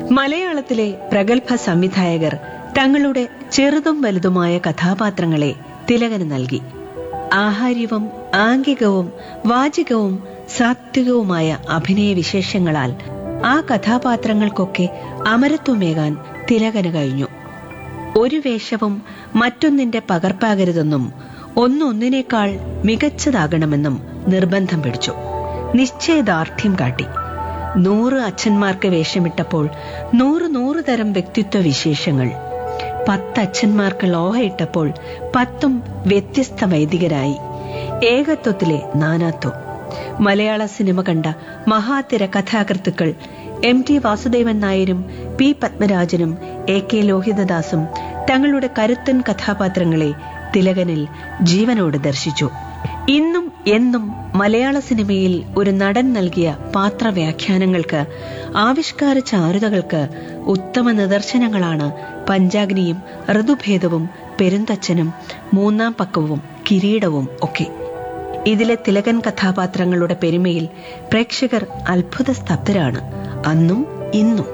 മലയാളത്തിലെ പ്രഗത്ഭ സംവിധായകർ തങ്ങളുടെ ചെറുതും വലുതുമായ കഥാപാത്രങ്ങളെ തിലകന് നൽകി ആഹാര്യവും ആംഗികവും വാചികവും സാത്വികവുമായ അഭിനയ വിശേഷങ്ങളാൽ ആ കഥാപാത്രങ്ങൾക്കൊക്കെ അമരത്വമേകാൻ തിലകന് കഴിഞ്ഞു ഒരു വേഷവും മറ്റൊന്നിന്റെ പകർപ്പാകരുതെന്നും ഒന്നൊന്നിനേക്കാൾ മികച്ചതാകണമെന്നും നിർബന്ധം പിടിച്ചു നിശ്ചയദാർഢ്യം കാട്ടി നൂറ് അച്ഛന്മാർക്ക് വേഷമിട്ടപ്പോൾ നൂറ് നൂറ് തരം വ്യക്തിത്വ വിശേഷങ്ങൾ പത്ത് അച്ഛന്മാർക്ക് ലോഹയിട്ടപ്പോൾ പത്തും വ്യത്യസ്ത വൈദികരായി ഏകത്വത്തിലെ നാനാത്വം മലയാള സിനിമ കണ്ട മഹാതിര കഥാകൃത്തുക്കൾ എം ടി വാസുദേവൻ നായരും പി പത്മരാജനും എ കെ ലോഹിതദാസും തങ്ങളുടെ കരുത്തൻ കഥാപാത്രങ്ങളെ തിലകനിൽ ജീവനോട് ദർശിച്ചു ഇന്നും എന്നും മലയാള സിനിമയിൽ ഒരു നടൻ നൽകിയ പാത്രവ്യാഖ്യാനങ്ങൾക്ക് ആവിഷ്കാര ചാരുതകൾക്ക് ഉത്തമ നിദർശനങ്ങളാണ് പഞ്ചാഗ്നിയും ഋതുഭേദവും പെരുന്തച്ഛനും മൂന്നാം പക്കവും കിരീടവും ഒക്കെ ഇതിലെ തിലകൻ കഥാപാത്രങ്ങളുടെ പെരുമയിൽ പ്രേക്ഷകർ അത്ഭുത സ്തബ്ധരാണ് അന്നും ഇന്നും